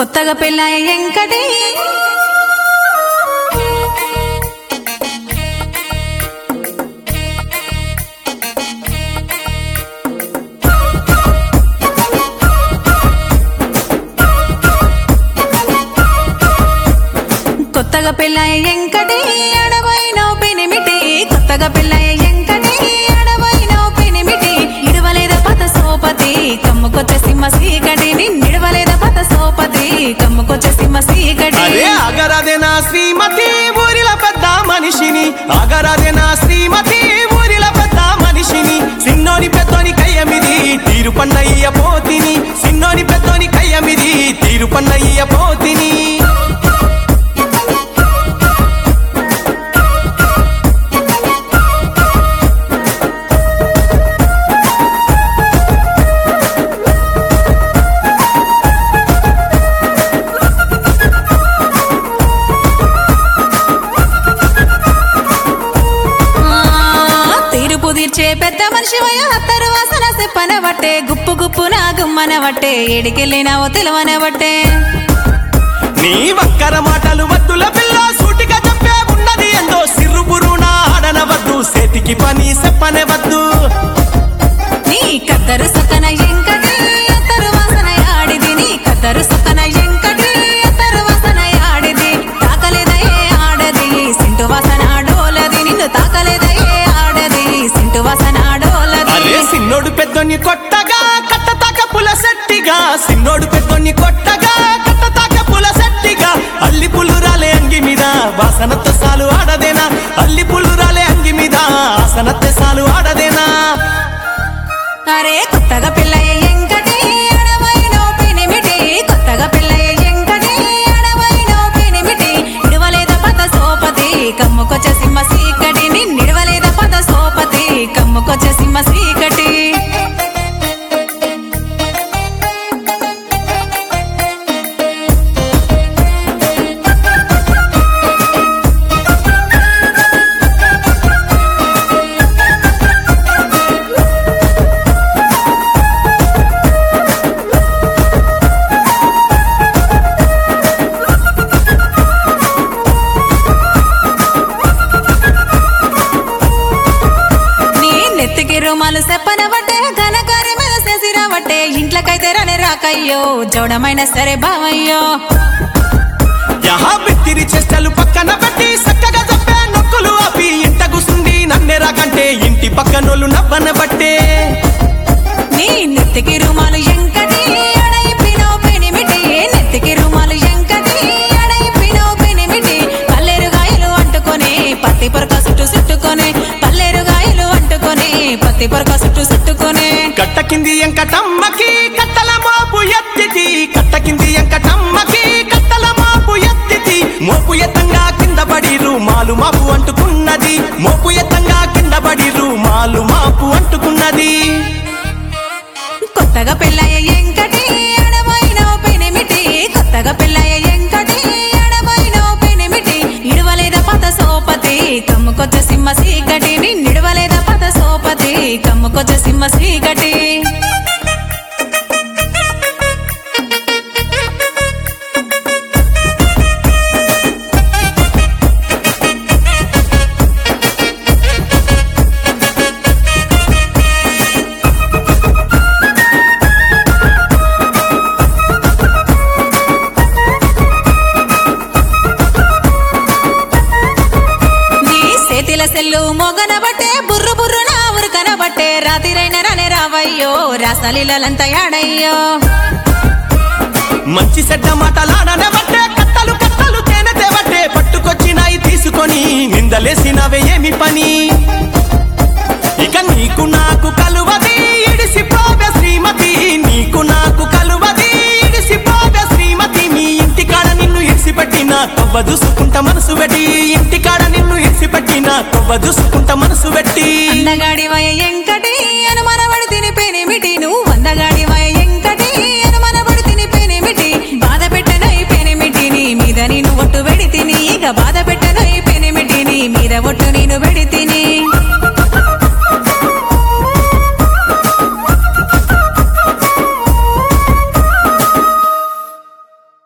కొత్తగా పెళ్ళాయ ఎంకటి కొత్తగా పెళ్ళాయ ఎంకటి అడవైనో పెనిమిటి కొత్తగా పెళ్ళాయ ఎంకటి అడవైనో పెనిమిటి ఇడవలేద పత సోపతి కమ్ముకొచ్చే సింహ సీకటిని నిడవలేద పత సోపతి కమ్ముకొచ్చే సింహ సీకటి అరే అగరాదే నా శ్రీమతి ఊరిల పెద్ద మనిషిని అగరాదే నా శ్రీమతి ఊరిల పెద్ద మనిషిని సిన్నోని పెద్దోని కయ్యమిది తీరు పన్నయ్య పోతిని సిన్నోని పెద్దోని కయ్యమిది తీరు పన్నయ్య పోతిని ఆ, తీర్పు తీర్చే పెద్ద మనిషి హత్తరు వాసన చెప్పన బట్టే గుప్పు గుప్పు నా గుమ్మన బట్టే ఏడికెళ్ళినావో తెలవన బట్టే నీ వక్కర మాటలు వద్దుల పిల్ల సూటిగా చెప్పే ఉన్నది ఎందో సిర్రు బురునా ఆడనవద్దు చేతికి పని చెప్పనే వద్దు నీ కద్దరు సకన ఎంకటి అత్తరు వాసన ఆడిది నీ కద్దరు సకన ఎంకటి అత్తరు వాసన ఆడిది తాకలేదయే ఆడది సింటు వాసన డోలది నిన్ను తాకలేదయే ఆడది సింటు వాసన డోలది అరే సిన్నోడు పెద్దోని కొట్టగా కట్టతాక పుల సెట్టిగా సిన్నోడు పెద్దోని కొట్టగా కట్టతాక పుల సెట్టిగా అల్లి పుల్లు రాలే అంగి మీద వాసనత్త సాలు ఆడదేనా అల్లి పుల్లు రాలే అంగి మీద ఆసనత్త సాలు ఆడదేనా అరే కొత్తగా పెళ్ళయ్య ఎంకటి అడవైనో పెనిమిటి కొత్తగా పెళ్ళయ్య ఎంకటి అడవైనో పెనిమిటి నిడవలేద పద సోపతి కమ్ముకొచ్చే సింహ సీకటిని నిడవలేద పద సోపతి కమ్ముకొచ్చే సింహ సీకటి నీ నెత్తికి రుమాలు చెప్పనబట్టే ఘనకార్యం చేసిరాబట్టే ఇంట్లోకైతే రని రాకయ్యో జోడమైన సరే బావయ్యో యహా బిత్తిరి చేష్టలు పక్కన పెట్టి చక్కగా చెప్పే నొక్కులు ఆపి ఇంట గుసుండి నన్నెరా కంటే ఇంటి పక్కనోళ్ళు నవ్వన బట్టే నీ నెత్తికి రుమాలు ఎంకటి అడైపినో పెనిమిటి నెత్తికి రుమాలు ఎంకటి అడైపినో పెనిమిటి పల్లెరు గాయలు అంటుకొని పత్తి పొరక చుట్టూ చుట్టుకొని పల్లెరు గాయలు అంటుకొని పత్తి పొరక చుట్టూ చుట్టుకొని కట్ట కింది ఎంకటమ్మకి కట్టల మోపు ఎత్తితి కట్ట కింది ఎంకటమ్మకి కట్టల మోపు ఎత్తితి మోపు ఎత్తంగా కింద పడిరు మాలు మాపు అంటుకున్నది మోపు ఎత్తంగా కింద పడిరు మాలు మాపు అంటుకున్నది కొత్తగా పెళ్ళయ్య ఎంకటి అడవైనో పెనిమిటి కొత్తగా పెళ్ళయ్య ఎంకటి అడవైనో పెనిమిటి ఇడవలేద పద సోపతి కమ్ముకొచ్చే సింహ సీకటిని నిడవలేద పద సోపతి కమ్ముకొచ్చే సింహ సీకటి నీ సేతిల సెల్లు మొగన బట్టే బుర్రు బుర్రు నా ఊరు కనబట్టే రాతిరైన రనే రావయ్యో రాసలీలంతా యాడయ్యో మంచి చెడ్డ మాటలాడనే బట్టే కట్టలు కట్టలు తేనె తేవట్టే పట్టుకొచ్చినాయి తీసుకొని నిందలేసినవే ఏమి పని ఇక నీకు నాకు కలువది ఇడిసిపోవే శ్రీమతి నీకు నాకు కలువది ఇడిసిపోవే శ్రీమతి మీ ఇంటికాడ నిన్ను ఇడిసిపెట్టిన కొవ్వ చూసుకుంట మనసు పెట్టి ఇంటికాడ నిన్ను ఇడిసిపెట్టిన కొవ్వ చూసుకుంట మనసు పెట్టి అందగాడి వయ ఎంకటి అనుమాన